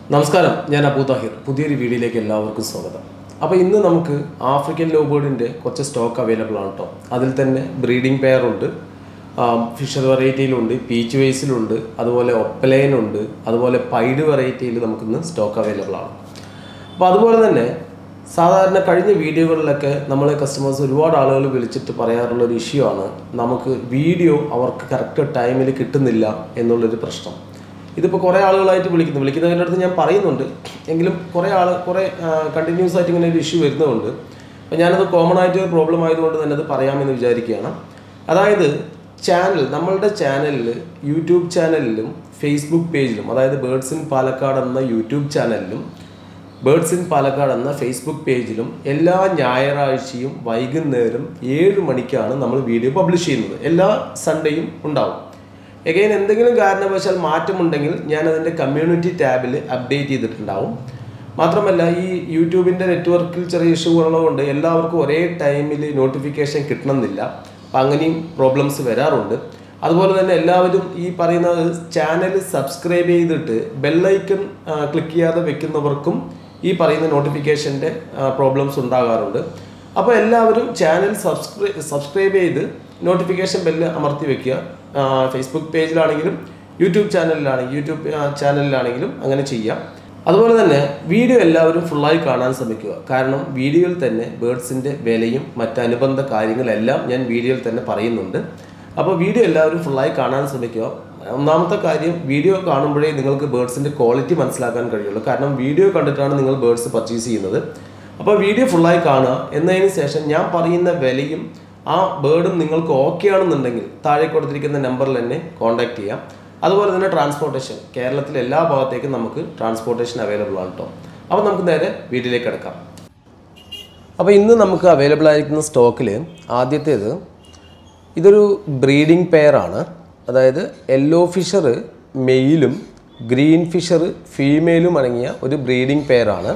നമസ്കാരം ഞാൻ അബൂ താഹിർ പുതിയൊരു വീഡിയോയിലേക്ക് എല്ലാവർക്കും സ്വാഗതം അപ്പോൾ ഇന്ന് നമുക്ക് ആഫ്രിക്കൻ ലോബേർഡിൻ്റെ കുറച്ച് സ്റ്റോക്ക് അവൈലബിൾ ആണ് കേട്ടോ അതിൽ തന്നെ ബ്രീഡിംഗ് പെയർ ഉണ്ട് ഫിഷർ വെറൈറ്റിയിലുണ്ട് പീച്ച് വേസിലുണ്ട് അതുപോലെ ഒപ്പലൈൻ ഉണ്ട് അതുപോലെ പൈഡ് വെറൈറ്റിയിൽ നമുക്കിന്ന് സ്റ്റോക്ക് അവൈലബിൾ ആണ് അപ്പോൾ അതുപോലെ തന്നെ സാധാരണ കഴിഞ്ഞ വീഡിയോകളിലൊക്കെ നമ്മളെ കസ്റ്റമേഴ്സ് ഒരുപാട് ആളുകൾ വിളിച്ചിട്ട് പറയാറുള്ള ഒരു ഇഷ്യൂ ആണ് നമുക്ക് വീഡിയോ അവർക്ക് കറക്റ്റ് ടൈമിൽ കിട്ടുന്നില്ല എന്നുള്ളൊരു പ്രശ്നം ഇതിപ്പോൾ കുറേ ആളുകളായിട്ട് വിളിക്കുന്നു വിളിക്കുന്നതിൻ്റെ അടുത്ത് ഞാൻ പറയുന്നുണ്ട് എങ്കിലും കുറേ ആൾ കുറേ കണ്ടിന്യൂസ് ആയിട്ട് ഇങ്ങനെ ഒരു ഇഷ്യൂ വരുന്നതുകൊണ്ട് അപ്പോൾ ഞാനത് കോമൺ ആയിട്ട് ഒരു പ്രോബ്ലം ആയതുകൊണ്ട് തന്നെ അത് പറയാമെന്ന് വിചാരിക്കുകയാണ് അതായത് ചാനൽ നമ്മളുടെ ചാനലിൽ യൂട്യൂബ് ചാനലിലും ഫേസ്ബുക്ക് പേജിലും അതായത് ബേർഡ്സ് ഇൻ പാലക്കാട് എന്ന യൂട്യൂബ് ചാനലിലും ബേർഡ്സ് ഇൻ പാലക്കാട് എന്ന ഫേസ്ബുക്ക് പേജിലും എല്ലാ ഞായറാഴ്ചയും വൈകുന്നേരം ഏഴ് മണിക്കാണ് നമ്മൾ വീഡിയോ പബ്ലിഷ് ചെയ്യുന്നത് എല്ലാ സൺഡേയും ഉണ്ടാവും എഗെയിൻ എന്തെങ്കിലും കാരണവശാൽ മാറ്റമുണ്ടെങ്കിൽ ഞാൻ അതിൻ്റെ കമ്മ്യൂണിറ്റി ടാബിൽ അപ്ഡേറ്റ് ചെയ്തിട്ടുണ്ടാവും മാത്രമല്ല ഈ യൂട്യൂബിൻ്റെ നെറ്റ്വർക്കിൽ ചെറിയ ഇഷ്യൂ ഉള്ളതുകൊണ്ട് എല്ലാവർക്കും ഒരേ ടൈമിൽ നോട്ടിഫിക്കേഷൻ കിട്ടണമെന്നില്ല അപ്പം അങ്ങനെയും പ്രോബ്ലംസ് വരാറുണ്ട് അതുപോലെ തന്നെ എല്ലാവരും ഈ പറയുന്ന ചാനൽ സബ്സ്ക്രൈബ് ചെയ്തിട്ട് ബെല്ലൈക്കൺ ക്ലിക്ക് ചെയ്യാതെ വെക്കുന്നവർക്കും ഈ പറയുന്ന നോട്ടിഫിക്കേഷൻ്റെ പ്രോബ്ലംസ് ഉണ്ടാകാറുണ്ട് അപ്പോൾ എല്ലാവരും ചാനൽ സബ്സ്ക്രൈ സബ്സ്ക്രൈബ് ചെയ്ത് നോട്ടിഫിക്കേഷൻ ബെല്ല് അമർത്തി വെക്കുക ഫേസ്ബുക്ക് പേജിലാണെങ്കിലും യൂട്യൂബ് ചാനലിലാണെങ്കിൽ യൂട്യൂബ് ചാനലിലാണെങ്കിലും അങ്ങനെ ചെയ്യാം അതുപോലെ തന്നെ വീഡിയോ എല്ലാവരും ഫുള്ളായി കാണാൻ ശ്രമിക്കുക കാരണം വീഡിയോയിൽ തന്നെ ബേർഡ്സിൻ്റെ വിലയും മറ്റനുബന്ധ കാര്യങ്ങളെല്ലാം ഞാൻ വീഡിയോയിൽ തന്നെ പറയുന്നുണ്ട് അപ്പോൾ വീഡിയോ എല്ലാവരും ഫുള്ളായി കാണാൻ ശ്രമിക്കുക ഒന്നാമത്തെ കാര്യം വീഡിയോ കാണുമ്പോഴേ നിങ്ങൾക്ക് ബേർഡ്സിൻ്റെ ക്വാളിറ്റി മനസ്സിലാക്കാൻ കഴിയുള്ളൂ കാരണം വീഡിയോ കണ്ടിട്ടാണ് നിങ്ങൾ ബേർഡ്സ് പർച്ചേസ് ചെയ്യുന്നത് അപ്പോൾ വീഡിയോ ഫുള്ളായി കാണുക എന്നതിന് ശേഷം ഞാൻ പറയുന്ന വിലയും ആ ബേർഡും നിങ്ങൾക്ക് ഓക്കെ ആണെന്നുണ്ടെങ്കിൽ താഴെ കൊടുത്തിരിക്കുന്ന നമ്പറിൽ തന്നെ കോൺടാക്ട് ചെയ്യാം അതുപോലെ തന്നെ ട്രാൻസ്പോർട്ടേഷൻ കേരളത്തിലെ എല്ലാ ഭാഗത്തേക്കും നമുക്ക് ട്രാൻസ്പോർട്ടേഷൻ അവൈലബിൾ ആണ് കേട്ടോ അപ്പോൾ നമുക്ക് നേരെ വീട്ടിലേക്ക് കിടക്കാം അപ്പോൾ ഇന്ന് നമുക്ക് അവൈലബിൾ ആയിരിക്കുന്ന സ്റ്റോക്കിൽ ആദ്യത്തേത് ഇതൊരു ബ്രീഡിംഗ് പെയറാണ് അതായത് യെല്ലോ ഫിഷർ മെയിലും ഗ്രീൻ ഫിഷർ ഫീമെയിലും അടങ്ങിയ ഒരു ബ്രീഡിംഗ് പെയറാണ്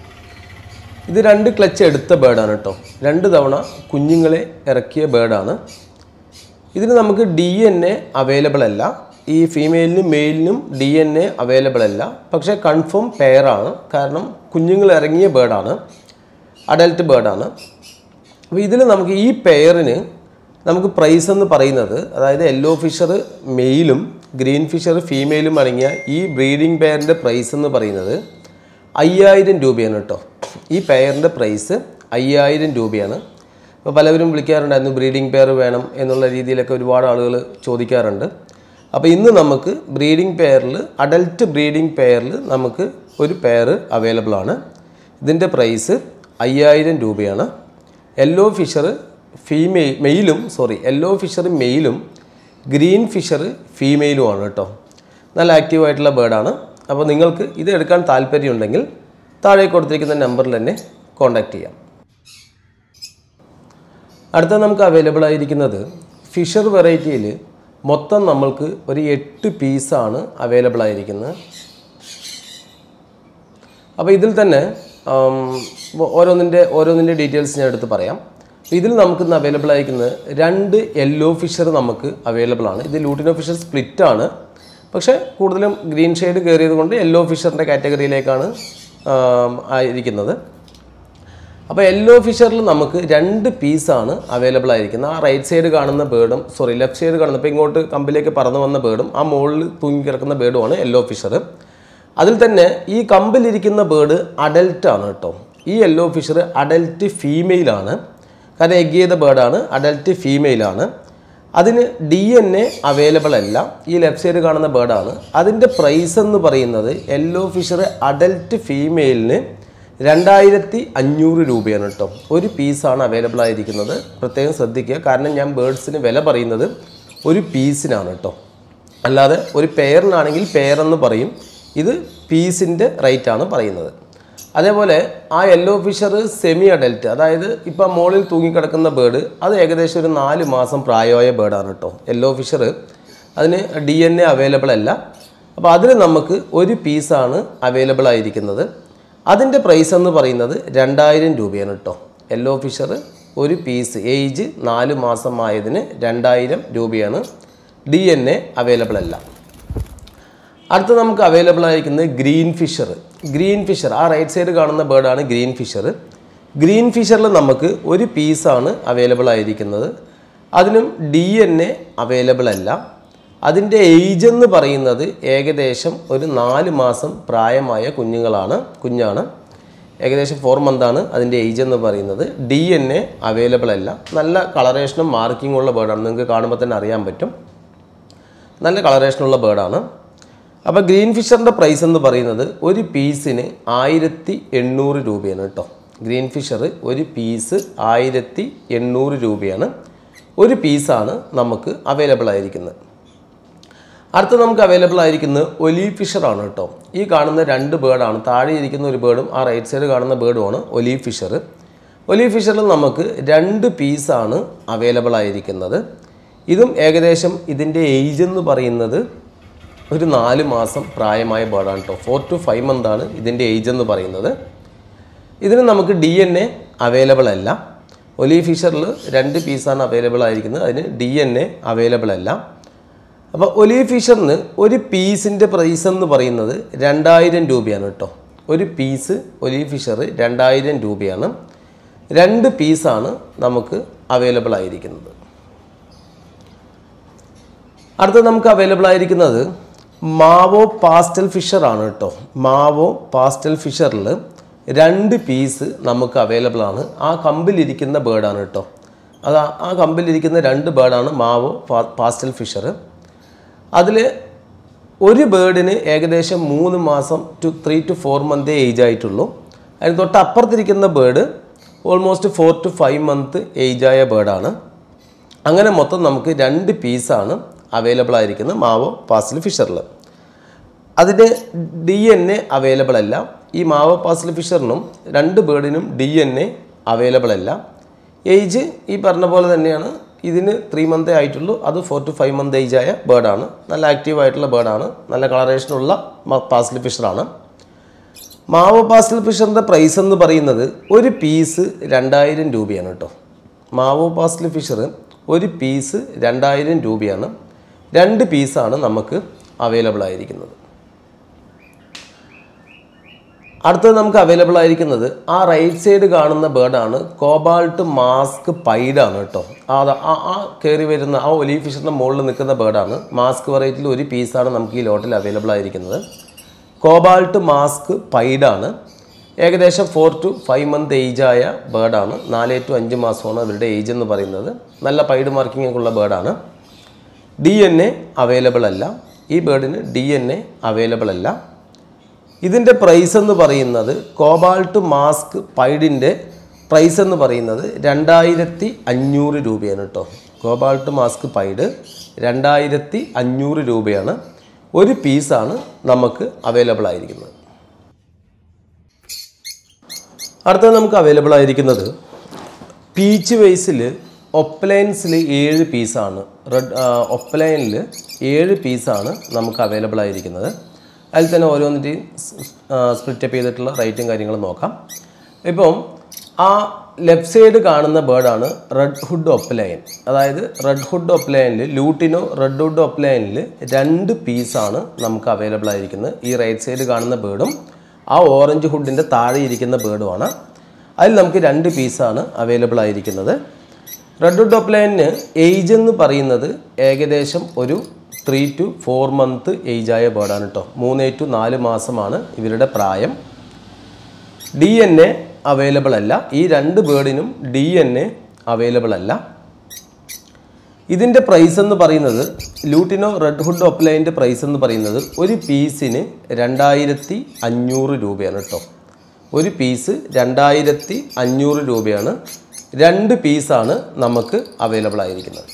ഇത് രണ്ട് ക്ലച്ച് എടുത്ത ബേർഡാണ് കേട്ടോ രണ്ട് തവണ കുഞ്ഞുങ്ങളെ ഇറക്കിയ ബേർഡാണ് ഇതിന് നമുക്ക് ഡി എൻ എ അവൈലബിൾ അല്ല ഈ ഫീമെയിലിനും മെയിലിനും ഡി എൻ എ അവൈലബിൾ അല്ല പക്ഷേ കൺഫേം പെയറാണ് കാരണം കുഞ്ഞുങ്ങൾ ഇറങ്ങിയ ബേർഡാണ് അഡൽട്ട് ബേർഡാണ് അപ്പോൾ ഇതിൽ നമുക്ക് ഈ പെയറിന് നമുക്ക് പ്രൈസ് എന്ന് പറയുന്നത് അതായത് യെല്ലോ ഫിഷർ മെയിലും ഗ്രീൻ ഫിഷർ ഫീമെയിലും അടങ്ങിയ ഈ ബ്രീഡിംഗ് പെയറിൻ്റെ പ്രൈസ് എന്ന് പറയുന്നത് അയ്യായിരം രൂപയാണ് കേട്ടോ ഈ പെയറിൻ്റെ പ്രൈസ് അയ്യായിരം രൂപയാണ് അപ്പോൾ പലവരും വിളിക്കാറുണ്ടായിരുന്നു ബ്രീഡിംഗ് പെയർ വേണം എന്നുള്ള രീതിയിലൊക്കെ ഒരുപാട് ആളുകൾ ചോദിക്കാറുണ്ട് അപ്പോൾ ഇന്ന് നമുക്ക് ബ്രീഡിംഗ് പെയറിൽ അഡൽട്ട് ബ്രീഡിംഗ് പെയറിൽ നമുക്ക് ഒരു പെയർ അവൈലബിൾ ആണ് ഇതിൻ്റെ പ്രൈസ് അയ്യായിരം രൂപയാണ് യെല്ലോ ഫിഷർ ഫീമെയിൽ മെയിലും സോറി യെല്ലോ ഫിഷർ മെയിലും ഗ്രീൻ ഫിഷർ ഫീമെയിലുമാണ് കേട്ടോ നല്ല ആക്റ്റീവ് ആയിട്ടുള്ള ബേർഡാണ് അപ്പോൾ നിങ്ങൾക്ക് ഇത് എടുക്കാൻ താല്പര്യമുണ്ടെങ്കിൽ താഴെ കൊടുത്തിരിക്കുന്ന നമ്പറിൽ തന്നെ കോൺടാക്റ്റ് ചെയ്യാം അടുത്ത നമുക്ക് അവൈലബിൾ ആയിരിക്കുന്നത് ഫിഷർ വെറൈറ്റിയിൽ മൊത്തം നമ്മൾക്ക് ഒരു എട്ട് പീസാണ് അവൈലബിൾ ആയിരിക്കുന്നത് അപ്പോൾ ഇതിൽ തന്നെ ആം, ഓരോന്നിൻ്റെ ഓരോന്നിൻ്റെ ഡീറ്റെയിൽസ് ഞാൻ എടുത്ത് പറയാം ഇതിൽ നമുക്ക് ഇന്ന് അവൈലബിൾ ആയിരിക്കുന്നത് രണ്ട് യെല്ലോ ഫിഷർ നമുക്ക് അവൈലബിൾ ആണ് ഇത് ലൂട്ടിനോ ഫിഷർ സ്പ്ലിറ്റ് ആണ് പക്ഷേ കൂടുതലും ഗ്രീൻ ഷെയ്ഡ് കയറിയത് കൊണ്ട് യെല്ലോ ഫിഷറിൻ്റെ കാറ്റഗറിയിലേക്കാണ് ആം, ആയിരിക്കുന്നത് അപ്പോൾ യെല്ലോ ഫിഷറിൽ നമുക്ക് രണ്ട് പീസാണ് അവൈലബിൾ ആയിരിക്കുന്നത് ആ റൈറ്റ് സൈഡ് കാണുന്ന ബേർഡും സോറി ലെഫ്റ്റ് സൈഡ് കാണുന്ന ഇപ്പോൾ ഇങ്ങോട്ട് കമ്പിലേക്ക് പറന്നു വന്ന ബേർഡും ആ മുകളിൽ തൂങ്ങിക്കിടക്കുന്ന ബേർഡുമാണ് യെല്ലോ ഫിഷർ അതിൽ തന്നെ ഈ കമ്പിലിരിക്കുന്ന ബേർഡ് അഡൽട്ട് ആണ് കേട്ടോ ഈ യെല്ലോ ഫിഷർ അഡൽട്ട് ഫീമെയിലാണ് കാരണം എഗ് ചെയ്ത ബേർഡാണ് അഡൽട്ട് ഫീമെയിലാണ് അതിന് ഡി എൻ എ അവൈലബിൾ അല്ല ഈ ലെഫ്റ്റ് സൈഡ് കാണുന്ന ബേർഡാണ് അതിൻ്റെ പ്രൈസ് എന്ന് പറയുന്നത് യെല്ലോ ഫിഷർ അഡൽട്ട് ഫീമെയിലിന് രണ്ടായിരത്തി അഞ്ഞൂറ് രൂപയാണ് കേട്ടോ ഒരു പീസാണ് അവൈലബിൾ ആയിരിക്കുന്നത് പ്രത്യേകം ശ്രദ്ധിക്കുക കാരണം ഞാൻ ബേർഡ്സിന് വില പറയുന്നത് ഒരു പീസിനാണ് കേട്ടോ അല്ലാതെ ഒരു പെയറിനാണെങ്കിൽ പെയർ എന്ന് പറയും ഇത് പീസിൻ്റെ റേറ്റാണ് പറയുന്നത് അതേപോലെ ആ യെല്ലോ ഫിഷർ സെമി അഡൽറ്റ് അതായത് ഇപ്പം മുകളിൽ തൂങ്ങിക്കിടക്കുന്ന ബേർഡ് അത് ഏകദേശം ഒരു നാല് മാസം പ്രായമായ ബേർഡാണ് കേട്ടോ യെല്ലോ ഫിഷർ അതിന് ഡി എൻ എ അവൈലബിൾ അല്ല അപ്പോൾ അതിൽ നമുക്ക് ഒരു പീസാണ് അവൈലബിൾ ആയിരിക്കുന്നത് അതിൻ്റെ പ്രൈസ് എന്ന് പറയുന്നത് രണ്ടായിരം രൂപയാണ് കേട്ടോ യെല്ലോ ഫിഷർ ഒരു പീസ് ഏജ് നാല് മാസമായതിന് രണ്ടായിരം രൂപയാണ് ഡി എൻ എ അവൈലബിൾ അല്ല അടുത്ത നമുക്ക് അവൈലബിൾ ആയിരിക്കുന്നത് ഗ്രീൻ ഫിഷർ ഗ്രീൻ ഫിഷർ ആ റൈറ്റ് സൈഡ് കാണുന്ന ബേർഡാണ് ഗ്രീൻ ഫിഷർ ഗ്രീൻ ഫിഷറിൽ നമുക്ക് ഒരു പീസാണ് അവൈലബിൾ ആയിരിക്കുന്നത് അതിനും ഡി എൻ എ അവൈലബിൾ അല്ല അതിൻ്റെ ഏജ് എന്ന് പറയുന്നത് ഏകദേശം ഒരു നാല് മാസം പ്രായമായ കുഞ്ഞുങ്ങളാണ് കുഞ്ഞാണ് ഏകദേശം ഫോർ മന്താണ് അതിൻ്റെ ഏജ് എന്ന് പറയുന്നത് ഡി എൻ എ അവൈലബിൾ അല്ല നല്ല കളറേഷനും മാർക്കിങ്ങും ഉള്ള ബേർഡാണ് നിങ്ങൾക്ക് കാണുമ്പോൾ തന്നെ അറിയാൻ പറ്റും നല്ല കളറേഷനുള്ള ബേർഡാണ് അപ്പോൾ ഗ്രീൻ ഫിഷറിൻ്റെ പ്രൈസ് എന്ന് പറയുന്നത് ഒരു പീസിന് ആയിരത്തി എണ്ണൂറ് രൂപയാണ് കേട്ടോ ഗ്രീൻ ഫിഷർ ഒരു പീസ് ആയിരത്തി എണ്ണൂറ് രൂപയാണ് ഒരു പീസാണ് നമുക്ക് അവൈലബിൾ ആയിരിക്കുന്നത് അടുത്ത നമുക്ക് അവൈലബിൾ ആയിരിക്കുന്നത് ഒലീവ് ഫിഷറാണ് കേട്ടോ ഈ കാണുന്ന രണ്ട് ബേർഡാണ് താഴെ ഇരിക്കുന്ന ഒരു ബേർഡും ആ റൈറ്റ് സൈഡ് കാണുന്ന ബേർഡുമാണ് ഒലീവ് ഫിഷർ ഒലീവ് ഫിഷറിൽ നമുക്ക് രണ്ട് പീസാണ് അവൈലബിൾ ആയിരിക്കുന്നത് ഇതും ഏകദേശം ഇതിൻ്റെ ഏജ് എന്ന് പറയുന്നത് ഒരു നാല് മാസം പ്രായമായ ബേർഡാണ് കേട്ടോ ഫോർ ടു ഫൈവ് മന്താണ് ഇതിൻ്റെ ഏജ് എന്ന് പറയുന്നത് ഇതിന് നമുക്ക് ഡി എൻ എ അവൈലബിൾ അല്ല ഒലീവ് ഫിഷറിൽ രണ്ട് പീസാണ് അവൈലബിൾ ആയിരിക്കുന്നത് അതിന് ഡി എൻ എ അവൈലബിൾ അല്ല അപ്പോൾ ഒലീവ് ഫിഷറിന് ഒരു പീസിൻ്റെ പ്രൈസ് എന്ന് പറയുന്നത് രണ്ടായിരം രൂപയാണ് കേട്ടോ ഒരു പീസ് ഒലീവ് ഫിഷർ രണ്ടായിരം രൂപയാണ് രണ്ട് പീസാണ് നമുക്ക് അവൈലബിൾ ആയിരിക്കുന്നത് അടുത്ത നമുക്ക് അവൈലബിൾ ആയിരിക്കുന്നത് മാവോ പാസ്റ്റൽ ഫിഷറാണ് കേട്ടോ മാവോ പാസ്റ്റൽ ഫിഷറിൽ രണ്ട് പീസ് നമുക്ക് അവൈലബിൾ ആണ് ആ കമ്പിലിരിക്കുന്ന ബേർഡാണ് കേട്ടോ അത് ആ- ആ കമ്പിലിരിക്കുന്ന രണ്ട് ബേർഡാണ് മാവോ പാ- പാസ്റ്റൽ ഫിഷർ അതിൽ ഒരു ബേർഡിന് ഏകദേശം മൂന്ന് മാസം ടു ത്രീ ടു ഫോർ മന്തേ ഏജ് ആയിട്ടുള്ളൂ അതിന് തൊട്ട് അപ്പുറത്തിരിക്കുന്ന bird almost four to five month ഏജായ ബേർഡാണ് അങ്ങനെ മൊത്തം നമുക്ക് രണ്ട് പീസാണ് അവൈലബിൾ ആയിരിക്കുന്നത് മാവോ പാസിൽ ഫിഷറിൽ അതിന് ഡി എൻ എ അവൈലബിൾ അല്ല ഈ മാവോ പാസിൽ ഫിഷറിനും രണ്ട് ബേർഡിനും ഡി എൻ എ അവൈലബിൾ അല്ല ഏജ് ഈ പറഞ്ഞ പോലെ തന്നെയാണ് ഇതിന് ത്രീ മന്തേ ആയിട്ടുള്ളൂ അത് four to five month age ആയ ബേർഡാണ് നല്ല ആക്റ്റീവ് ആയിട്ടുള്ള ബേർഡാണ് നല്ല കളറേഷനുള്ള പാസിൽ ഫിഷറാണ് മാവോ പാസ്റ്റൽ ഫിഷറിൻ്റെ പ്രൈസ് എന്ന് പറയുന്നത് ഒരു പീസ് രണ്ടായിരം രൂപയാണ് കേട്ടോ മാവോ പാസ്റ്റൽ ഫിഷർ ഒരു പീസ് രണ്ടായിരം രൂപയാണ് രണ്ട് പീസാണ് നമുക്ക് അവൈലബിൾ ആയിരിക്കുന്നത് അടുത്തത് നമുക്ക് അവൈലബിൾ ആയിരിക്കുന്നത് ആ റൈറ്റ് സൈഡ് കാണുന്ന ബേർഡാണ് കോബാൾട്ട് മാസ്ക് പൈഡാണ് കേട്ടോ ആ അത് ആ ആ കയറി വരുന്ന ആ ഒലീവ് ഫിഷറിൻ്റെ മുകളിൽ നിൽക്കുന്ന ബേർഡാണ് മാസ്ക് വെറൈറ്റിയിൽ ഒരു പീസാണ് നമുക്ക് ഈ ലോട്ടിൽ അവൈലബിൾ ആയിരിക്കുന്നത് കോബാൾട്ട് മാസ്ക് പൈഡാണ് ഏകദേശം ഫോർ ടു ഫൈവ് മന്ത് ഏജായ ബേർഡാണ് നാല് ടു അഞ്ച് മാസമാണ് അവരുടെ ഏജ് എന്ന് പറയുന്നത് നല്ല പൈഡ് മാർക്കിംഗ് ഒക്കെ ഉള്ള ബേർഡാണ് ഡി എൻ എ അവൈലബിൾ അല്ല ഈ ബേർഡിന് ഡി എൻ എ അവൈലബിൾ അല്ല ഇതിൻ്റെ പ്രൈസ് എന്ന് പറയുന്നത് കോബാൾട്ട് മാസ്ക് പൈഡിൻ്റെ പ്രൈസ് എന്ന് പറയുന്നത് രണ്ടായിരത്തി അഞ്ഞൂറ് രൂപയാണ് കേട്ടോ കോബാൾട്ട് മാസ്ക് പൈഡ് രണ്ടായിരത്തി അഞ്ഞൂറ് രൂപയാണ് ഒരു പീസാണ് നമുക്ക് അവൈലബിൾ ആയിരിക്കുന്നത് അടുത്തത് നമുക്ക് അവൈലബിൾ ആയിരിക്കുന്നത് പീച്ച് വൈസിൽ ഒപ്ലൈൻസിൽ ഏഴ് പീസാണ് റെഡ് ഒപ്ലൈനിൽ ഏഴ് പീസാണ് നമുക്ക് അവൈലബിൾ ആയിരിക്കുന്നത് അതിൽ തന്നെ ഓരോന്നിൻ്റെയും സ്പ്ലിറ്റപ്പ് ചെയ്തിട്ടുള്ള റേറ്റും കാര്യങ്ങളും നോക്കാം ഇപ്പം ആ ലെഫ്റ്റ് സൈഡ് കാണുന്ന ബേർഡാണ് റെഡ് ഹുഡ് ഒപ്ലൈൻ അതായത് റെഡ് ഹുഡ് ഒപ്ലൈനിൽ ലൂട്ടിനോ റെഡ് ഹുഡ് ഒപ്ലൈനിൽ രണ്ട് പീസാണ് നമുക്ക് അവൈലബിൾ ആയിരിക്കുന്നത് ഈ റൈറ്റ് സൈഡ് കാണുന്ന ബേർഡും ആ ഓറഞ്ച് ഹുഡിൻ്റെ താഴെ ഇരിക്കുന്ന ബേർഡുമാണ് അതിൽ നമുക്ക് രണ്ട് പീസാണ് അവൈലബിൾ ആയിരിക്കുന്നത് റെഡ് ഹുഡ് ഒപ്ലൈനിന് ഏജ് എന്ന് പറയുന്നത് ഏകദേശം ഒരു ത്രീ ടു ഫോർ മന്ത് ഏജായ ബേർഡാണ് കേട്ടോ മൂന്ന് ടു നാല് മാസമാണ് ഇവരുടെ പ്രായം ഡി എൻ എ അവൈലബിൾ അല്ല ഈ രണ്ട് ബേർഡിനും ഡി എൻ എ അവൈലബിൾ അല്ല ഇതിൻ്റെ പ്രൈസ് എന്ന് പറയുന്നത് ലൂട്ടിനോ റെഡ് ഹുഡ് ഒപ്ലൈൻ്റെ പ്രൈസ് എന്ന് പറയുന്നത് ഒരു പീസിന് രണ്ടായിരത്തി അഞ്ഞൂറ് രൂപയാണ് കേട്ടോ ഒരു പീസ് രണ്ടായിരത്തി അഞ്ഞൂറ് രൂപയാണ് രണ്ട് പീസാണ് നമുക്ക് അവൈലബിൾ ആയിരിക്കുന്നത്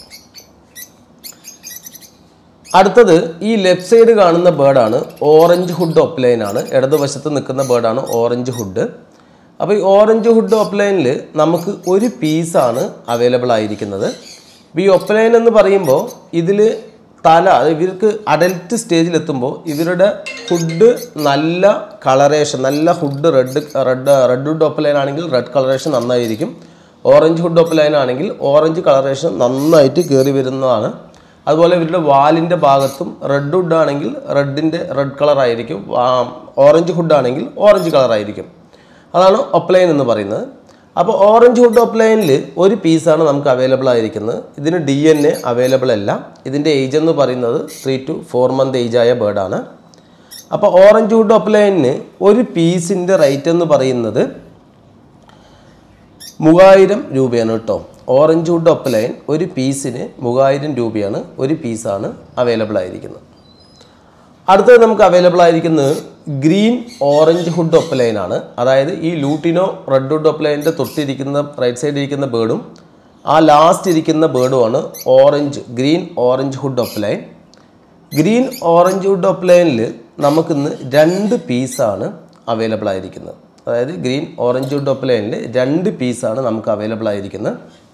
അടുത്തത് ഈ ലെഫ്റ്റ് സൈഡ് കാണുന്ന ബേർഡാണ് ഓറഞ്ച് ഹുഡ് ഒപ്ലൈൻ ആണ് ഇടതുവശത്ത് നിൽക്കുന്ന ബേർഡാണ് ഓറഞ്ച് ഹുഡ് അപ്പോൾ ഈ ഓറഞ്ച് ഹുഡ് ഒപ്ലൈനിൽ നമുക്ക് ഒരു പീസാണ് അവൈലബിൾ ആയിരിക്കുന്നത് അപ്പോൾ ഈ ഒപ്ലൈൻ എന്ന് പറയുമ്പോൾ ഇതിൽ തല അത് ഇവർക്ക് അഡൽട്ട് സ്റ്റേജിലെത്തുമ്പോൾ ഇവരുടെ ഹുഡ് നല്ല കളറേഷൻ നല്ല hood red red red hood opaline ആണെങ്കിൽ റെഡ് കളറേഷൻ നന്നായിരിക്കും ഓറഞ്ച് ഹുഡ് ഒപ്ലൈൻ ആണെങ്കിൽ ഓറഞ്ച് കളറേഷൻ നന്നായിട്ട് കയറി വരുന്നതാണ് അതുപോലെ ഇവരുടെ വാലിൻ്റെ ഭാഗത്തും റെഡ് ഹുഡ് ആണെങ്കിൽ റെഡിൻ്റെ റെഡ് കളർ ആയിരിക്കും ഓറഞ്ച് ഹുഡ് ആണെങ്കിൽ ഓറഞ്ച് കളർ ആയിരിക്കും അതാണ് ഒപ്ലൈൻ എന്ന് പറയുന്നത് അപ്പോൾ ഓറഞ്ച് ഹുഡ് ഒപ്ലൈനിൽ ഒരു പീസാണ് നമുക്ക് അവൈലബിൾ ആയിരിക്കുന്നത് ഇതിന് ഡി എൻ എ അവൈലബിൾ അല്ല ഇതിൻ്റെ ഏജ് എന്ന് പറയുന്നത് ത്രീ ടു ഫോർ മന്ത് ഏജായ ബേർഡാണ് അപ്പോൾ ഓറഞ്ച് വുഡ് ഒപ്ലൈനിന് ഒരു പീസിൻ്റെ റേറ്റ് എന്ന് പറയുന്നത് മൂവായിരം രൂപയാണ് കേട്ടോ ഓറഞ്ച് വുഡ് ഒപ്പലൈൻ ഒരു പീസിന് മൂവായിരം രൂപയാണ് ഒരു പീസാണ് അവൈലബിൾ ആയിരിക്കുന്നത് അടുത്തത് നമുക്ക് അവൈലബിൾ ആയിരിക്കുന്നത് ഗ്രീൻ ഓറഞ്ച് ഹുഡ് ഒപ്പലൈൻ ആണ് അതായത് ഈ ലൂട്ടിനോ റെഡ് ഹുഡ് ഒപ്പലൈൻ്റെ തൊട്ടിരിക്കുന്ന റൈറ്റ് സൈഡിൽ ഇരിക്കുന്ന ബേർഡും ആ ലാസ്റ്റ് ഇരിക്കുന്ന ബേർഡുമാണ് orange green orange hood opaline green orange hood ഒപ്ലൈനിൽ നമുക്കിന്ന് രണ്ട് പീസാണ് അവൈലബിൾ ആയിരിക്കുന്നത് അതായത് ഗ്രീൻ ഓറഞ്ച് വുഡ് ഒപ്ലൈനിൽ രണ്ട് പീസാണ് നമുക്ക് അവൈലബിൾ ആയിരിക്കുന്നത്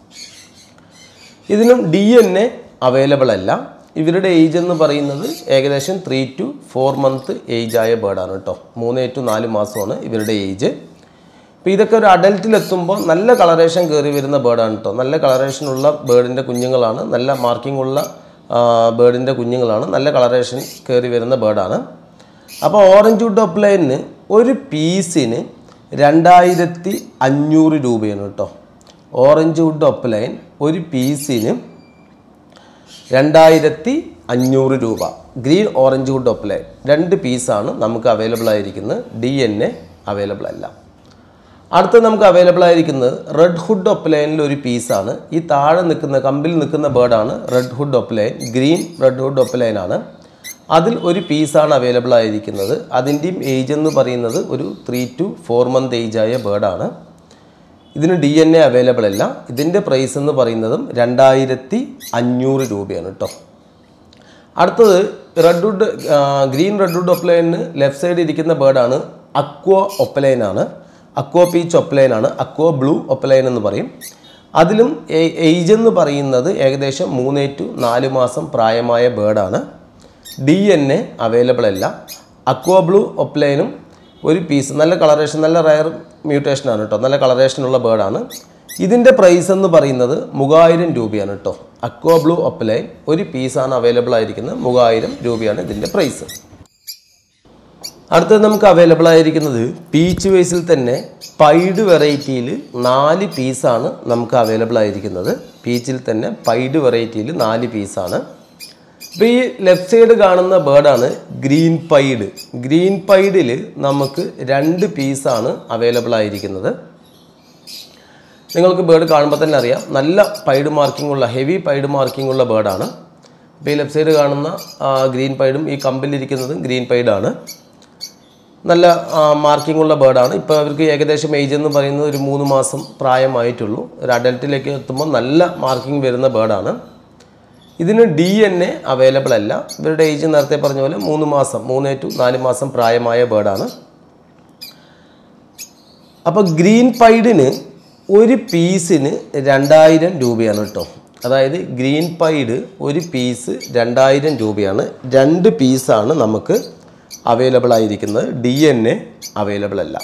ഇതിനും ഡി എൻ എ അവൈലബിൾ അല്ല ഇവരുടെ ഏജ് എന്ന് പറയുന്നത് ഏകദേശം three to four month age ആയ ബേർഡാണ് കേട്ടോ മൂന്ന് ടു നാല് മാസമാണ് ഇവരുടെ ഏജ് അപ്പോൾ ഇതൊക്കെ ഒരു അഡൽട്ടിലെത്തുമ്പോൾ നല്ല കളറേഷൻ കയറി വരുന്ന ബേർഡാണ് കേട്ടോ നല്ല കളറേഷൻ ഉള്ള ബേർഡിൻ്റെ കുഞ്ഞുങ്ങളാണ് നല്ല മാർക്കിംഗ് ഉള്ള ബേർഡിൻ്റെ കുഞ്ഞുങ്ങളാണ് നല്ല കളറേഷൻ കയറി വരുന്ന ബേർഡാണ് അപ്പോൾ ഓറഞ്ച് വുഡ് ഒപ്ലൈനിന് ഒരു പീസിന് രണ്ടായിരത്തി അഞ്ഞൂറ് രൂപയാണ് കേട്ടോ ഓറഞ്ച് വുഡ് ഒപ്ലൈൻ ഒരു പീസിന് രണ്ടായിരത്തി അഞ്ഞൂറ് രൂപ ഗ്രീൻ ഓറഞ്ച് വുഡ് ഒപ്ലൈൻ രണ്ട് പീസാണ് നമുക്ക് അവൈലബിൾ ആയിരിക്കുന്നത് ഡി എൻ എ അവൈലബിൾ അല്ല അടുത്ത നമുക്ക് അവൈലബിൾ ആയിരിക്കുന്നത് റെഡ് ഹുഡ് ഒപ്ലൈനിൽ ഒരു പീസാണ് ഈ താഴെ നിൽക്കുന്ന കമ്പിൽ നിൽക്കുന്ന ബേർഡാണ് red hood opaline green red hood opaline ആണ് അതിൽ ഒരു പീസാണ് അവൈലബിൾ ആയിരിക്കുന്നത് അതിൻ്റെയും ഏജ് എന്ന് പറയുന്നത് ഒരു three to four month age ആയ ബേർഡാണ് ഇതിന് ഡി എൻ എ അവൈലബിൾ അല്ല ഇതിൻ്റെ പ്രൈസ് എന്ന് പറയുന്നതും രണ്ടായിരത്തി അഞ്ഞൂറ് രൂപയാണ് കേട്ടോ അടുത്തത് red hood green red hood ഒപ്ലൈനിന് ലെഫ്റ്റ് സൈഡിൽ ഇരിക്കുന്ന ബേർഡാണ് അക്വ ഒപ്പലൈൻ ആണ് അക്വ പീച്ച് ഒപ്പലൈൻ ആണ് അക്വ ബ്ലൂ ഒപ്പലൈൻ എന്ന് പറയും അതിലും ഏജ് എന്ന് പറയുന്നത് ഏകദേശം മൂന്ന് ടു നാല് മാസം പ്രായമായ ബേർഡാണ് ഡി എൻ എ അവൈലബിൾ അല്ല അക്വ ബ്ലൂ ഒപ്ലൈനും ഒരു പീസ് നല്ല കളറേഷൻ നല്ല റയർ മ്യൂട്ടേഷനാണ് കേട്ടോ നല്ല കളറേഷനുള്ള ബേർഡാണ് ഇതിൻ്റെ പ്രൈസ് എന്ന് പറയുന്നത് മൂവായിരം രൂപയാണ് കേട്ടോ അക്വ ബ്ലൂ ഒപ്പലൈൻ ഒരു പീസാണ് അവൈലബിൾ ആയിരിക്കുന്നത് മൂവായിരം രൂപയാണ് ഇതിൻ്റെ പ്രൈസ് അടുത്തത് നമുക്ക് അവൈലബിൾ ആയിരിക്കുന്നത് പീച്ച് വേസിൽ തന്നെ പൈഡ് വെറൈറ്റിയിൽ നാല് പീസാണ് നമുക്ക് അവൈലബിൾ ആയിരിക്കുന്നത് പീച്ചിൽ തന്നെ പൈഡ് വെറൈറ്റിയിൽ നാല് പീസാണ് ഇപ്പോൾ ഈ ലെഫ്റ്റ് സൈഡ് കാണുന്ന ബേർഡാണ് ഗ്രീൻ പൈഡ് ഗ്രീൻ പൈഡിൽ നമുക്ക് രണ്ട് പീസാണ് അവൈലബിൾ ആയിരിക്കുന്നത് നിങ്ങൾക്ക് ബേർഡ് കാണുമ്പോൾ തന്നെ അറിയാം നല്ല പൈഡ് മാർക്കിംഗ് ഉള്ള ഹെവി പൈഡ് മാർക്കിംഗ് ഉള്ള ബേർഡാണ് ഇപ്പോൾ ഈ ലെഫ്റ്റ് സൈഡ് കാണുന്ന ആ, ഗ്രീൻ പൈഡും ഈ കമ്പിലിരിക്കുന്നതും ഗ്രീൻ പൈഡാണ് നല്ല മാർക്കിംഗ് ഉള്ള ബേർഡാണ് ഇപ്പോൾ അവർക്ക് ഏകദേശം ഏജ് എന്ന് പറയുന്നത് ഒരു മൂന്ന് മാസം പ്രായമായിട്ടുള്ളൂ ഒരു അഡൽട്ടിലേക്ക് എത്തുമ്പോൾ നല്ല മാർക്കിംഗ് വരുന്ന ബേർഡാണ് ഇതിന് ഡി എൻ എ അവൈലബിൾ അല്ല ഇവരുടെ ഏജ് നേരത്തെ പറഞ്ഞ പോലെ മൂന്ന് മാസം മൂന്ന് ടു നാല് മാസം പ്രായമായ ബേർഡാണ് അപ്പോൾ ഗ്രീൻ പൈഡിന് ഒരു പീസിന് രണ്ടായിരം രൂപയാണ് കേട്ടോ അതായത് ഗ്രീൻ പൈഡ് ഒരു പീസ് രണ്ടായിരം രൂപയാണ് രണ്ട് പീസാണ് നമുക്ക് അവൈലബിൾ ആയിരിക്കുന്നത് ഡി എൻ എ അവൈലബിൾ അല്ല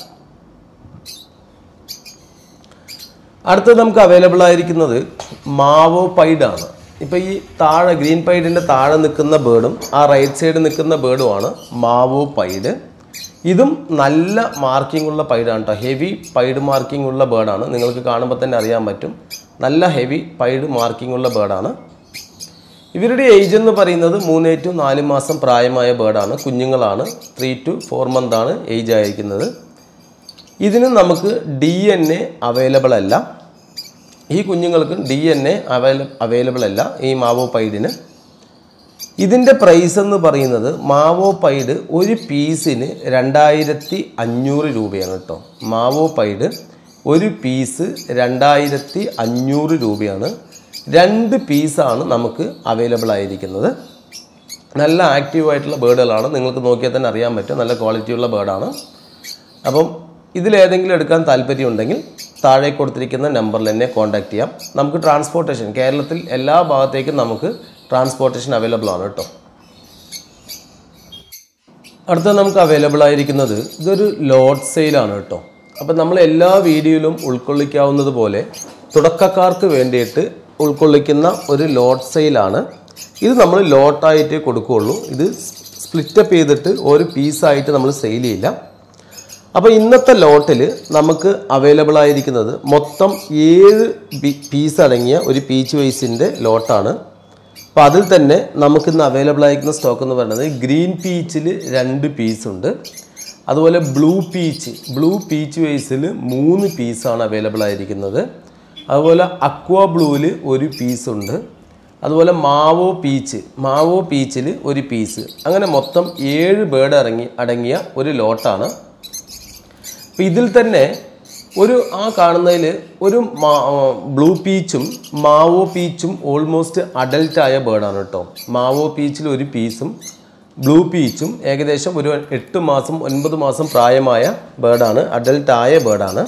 അടുത്തത് നമുക്ക് അവൈലബിൾ ആയിരിക്കുന്നത് മാവോ പൈഡാണ് ഇപ്പോൾ ഈ താഴെ ഗ്രീൻ പൈഡിൻ്റെ താഴെ നിൽക്കുന്ന ബേർഡും ആ റൈറ്റ് സൈഡ് നിൽക്കുന്ന ബേർഡുമാണ് മാവോ പൈഡ് ഇതും നല്ല മാർക്കിംഗ് ഉള്ള പൈഡാണ് കേട്ടോ ഹെവി പൈഡ് മാർക്കിംഗ് ഉള്ള ബേർഡാണ് നിങ്ങൾക്ക് കാണുമ്പോൾ തന്നെ അറിയാൻ പറ്റും നല്ല ഹെവി പൈഡ് മാർക്കിംഗ് ഉള്ള ബേർഡാണ് ഇവരുടെ ഏജ് എന്ന് പറയുന്നത് മൂന്ന് ടു നാല് മാസം പ്രായമായ ബേർഡാണ് കുഞ്ഞുങ്ങളാണ് ത്രീ ടു ഫോർ മന്ത് ആണ് ഏജ് ആയിരിക്കുന്നത് ഇതിന് നമുക്ക് ഡി എൻ എ അവൈലബിൾ അല്ല ഈ കുഞ്ഞുങ്ങൾക്ക് ഡി എൻ എ അവൈല അവൈലബിൾ അല്ല ഈ മാവോ പൈഡിന് ഇതിൻ്റെ പ്രൈസ് എന്ന് പറയുന്നത് മാവോ പൈഡ് ഒരു പീസിന് രണ്ടായിരത്തി അഞ്ഞൂറ് രൂപയാണ് കേട്ടോ മാവോ പൈഡ് ഒരു പീസ് രണ്ടായിരത്തി അഞ്ഞൂറ് രൂപയാണ് രണ്ട് പീസാണ് നമുക്ക് അവൈലബിൾ ആയിരിക്കുന്നത് നല്ല ആക്റ്റീവ് ആയിട്ടുള്ള ബേർഡുകളാണ് നിങ്ങൾക്ക് നോക്കിയാൽ തന്നെ അറിയാൻ പറ്റും നല്ല ക്വാളിറ്റിയുള്ള ബേർഡാണ് അപ്പം ഇതിലേതെങ്കിലും എടുക്കാൻ താല്പര്യമുണ്ടെങ്കിൽ താഴെ കൊടുത്തിരിക്കുന്ന നമ്പറിൽ എന്നെ കോൺടാക്ട് ചെയ്യാം നമുക്ക് ട്രാൻസ്പോർട്ടേഷൻ കേരളത്തിൽ എല്ലാ ഭാഗത്തേക്കും നമുക്ക് ട്രാൻസ്പോർട്ടേഷൻ അവൈലബിൾ ആണ് കേട്ടോ അടുത്ത നമുക്ക് അവൈലബിൾ ആയിരിക്കുന്നത് ഇതൊരു ലോഡ് സെയിലാണ് കേട്ടോ അപ്പം നമ്മൾ എല്ലാ വീഡിയോയിലും ഉൾക്കൊള്ളിക്കാവുന്നത് പോലെ തുടക്കക്കാർക്ക് വേണ്ടിയിട്ട് ഉൾക്കൊള്ളിക്കുന്ന ഒരു ലോഡ് സെയിലാണ് ഇത് നമ്മൾ ലോട്ടായിട്ട് കൊടുക്കുകയുള്ളൂ ഇത് സ്പ്ലിറ്റപ്പ് ചെയ്തിട്ട് ഒരു പീസായിട്ട് നമ്മൾ സെയിൽ ചെയ്യില്ല അപ്പോൾ ഇന്നത്തെ ലോട്ടിൽ നമുക്ക് അവൈലബിൾ ആയിരിക്കുന്നത് മൊത്തം ഏഴ് പീസ് അടങ്ങിയ ഒരു പീച്ച് വൈസിൻ്റെ ലോട്ടാണ് അപ്പോൾ അതിൽ തന്നെ നമുക്കിന്ന് അവൈലബിൾ ആയിരിക്കുന്ന സ്റ്റോക്ക് എന്ന് പറയുന്നത് ഗ്രീൻ പീച്ചിൽ രണ്ട് പീസ് ഉണ്ട് അതുപോലെ ബ്ലൂ പീച്ച് ബ്ലൂ പീച്ച് വൈസിൽ മൂന്ന് പീസാണ് അവൈലബിൾ ആയിരിക്കുന്നത് അതുപോലെ അക്വ ബ്ലൂവിൽ ഒരു പീസ് ഉണ്ട് അതുപോലെ മാവോ പീച്ച് മാവോ പീച്ചിൽ ഒരു പീസ് അങ്ങനെ മൊത്തം ഏഴ് ബേർഡ് ഇറങ്ങി അടങ്ങിയ ഒരു ലോട്ടാണ് അപ്പം ഇതിൽ തന്നെ ഒരു ആ കാണുന്നതിൽ ഒരു ബ്ലൂ പീച്ചും മാവോ പീച്ചും ഓൾമോസ്റ്റ് അഡൽട്ടായ ബേർഡാണ് കേട്ടോ മാവോ പീച്ചിൽ ഒരു പീസും ബ്ലൂ പീച്ചും ഏകദേശം ഒരു എട്ട് മാസം ഒൻപത് മാസം പ്രായമായ ബേർഡാണ് അഡൽട്ടായ ബേർഡാണ്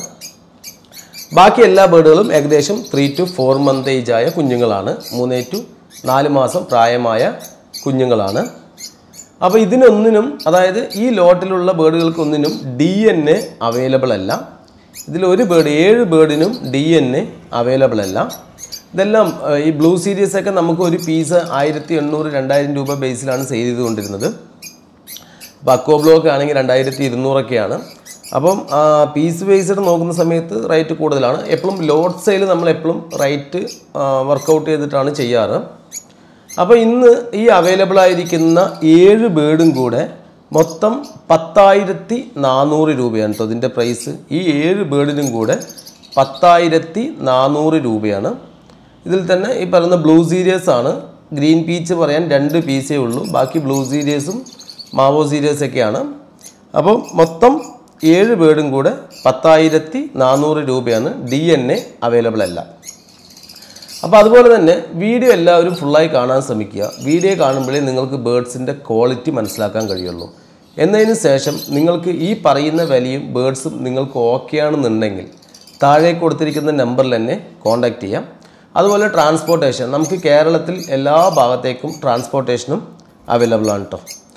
ബാക്കി എല്ലാ ബേർഡുകളും ഏകദേശം three to four month age ആയ കുഞ്ഞുങ്ങളാണ് മൂന്ന് ടു നാല് മാസം പ്രായമായ കുഞ്ഞുങ്ങളാണ് അപ്പോൾ ഇതിനൊന്നിനും അതായത് ഈ ലോട്ടിലുള്ള ബേർഡുകൾക്കൊന്നിനും ഡി എൻ എ അവൈലബിൾ അല്ല ഇതിൽ ഒരു ബേർഡ് ഏഴ് ബേർഡിനും ഡി എൻ എ അവൈലബിൾ അല്ല ഇതെല്ലാം ഏഹ്, ഈ ബ്ലൂ സീരീസ് ഒക്കെ നമുക്ക് ഒരു പീസ് ആയിരത്തി എണ്ണൂറ് രണ്ടായിരം രൂപ ബേസിലാണ് സെയിൽ ചെയ്തുകൊണ്ടിരുന്നത് അപ്പോൾ അക്കോ ബ്ലോക്ക് ആണെങ്കിൽ രണ്ടായിരത്തി ഇരുന്നൂറൊക്കെയാണ് അപ്പം പീസ് ബേസ്ഡ് നോക്കുന്ന സമയത്ത് റേറ്റ് കൂടുതലാണ് എപ്പോഴും ലോഡ് സെയിൽ നമ്മൾ എപ്പോഴും റേറ്റ് വർക്കൗട്ട് ചെയ്തിട്ടാണ് ചെയ്യാറ് അപ്പോൾ ഇന്ന് ഈ അവൈലബിൾ ആയിരിക്കുന്ന ഏഴ് ബേർഡും കൂടെ മൊത്തം പത്തായിരത്തി നാനൂറ് രൂപയാണ് കേട്ടോ ഇതിൻ്റെ പ്രൈസ് ഈ ഏഴ് ബേർഡിനും കൂടെ പത്തായിരത്തി നാനൂറ് രൂപയാണ് ഇതിൽ തന്നെ ഈ പറയുന്ന ബ്ലൂ സീരിയസ് ആണ് ഗ്രീൻ പീച്ച് പറയാൻ രണ്ട് പീസേ ഉള്ളൂ ബാക്കി ബ്ലൂ സീരിയസും മാവോ സീരിയസ് ഒക്കെയാണ് അപ്പോൾ മൊത്തം ഏഴ് ബേർഡും കൂടെ പത്തായിരത്തി നാനൂറ് രൂപയാണ് ഡി എൻ എ അവൈലബിൾ അല്ല അപ്പോൾ അതുപോലെ തന്നെ വീഡിയോ എല്ലാവരും ഫുള്ളായി കാണാൻ ശ്രമിക്കുക വീഡിയോ കാണുമ്പോഴേ നിങ്ങൾക്ക് ബേർഡ്സിൻ്റെ ക്വാളിറ്റി മനസ്സിലാക്കാൻ കഴിയുള്ളൂ എന്നതിന് ശേഷം നിങ്ങൾക്ക് ഈ പറയുന്ന വിലയും ബേർഡ്സും നിങ്ങൾക്ക് ഓക്കെ ആണെന്നുണ്ടെങ്കിൽ താഴെ കൊടുത്തിരിക്കുന്ന നമ്പറിൽ തന്നെ കോൺടാക്റ്റ് ചെയ്യാം അതുപോലെ ട്രാൻസ്പോർട്ടേഷൻ നമുക്ക് കേരളത്തിൽ എല്ലാ ഭാഗത്തേക്കും ട്രാൻസ്പോർട്ടേഷനും അവൈലബിൾ ആണ് കേട്ടോ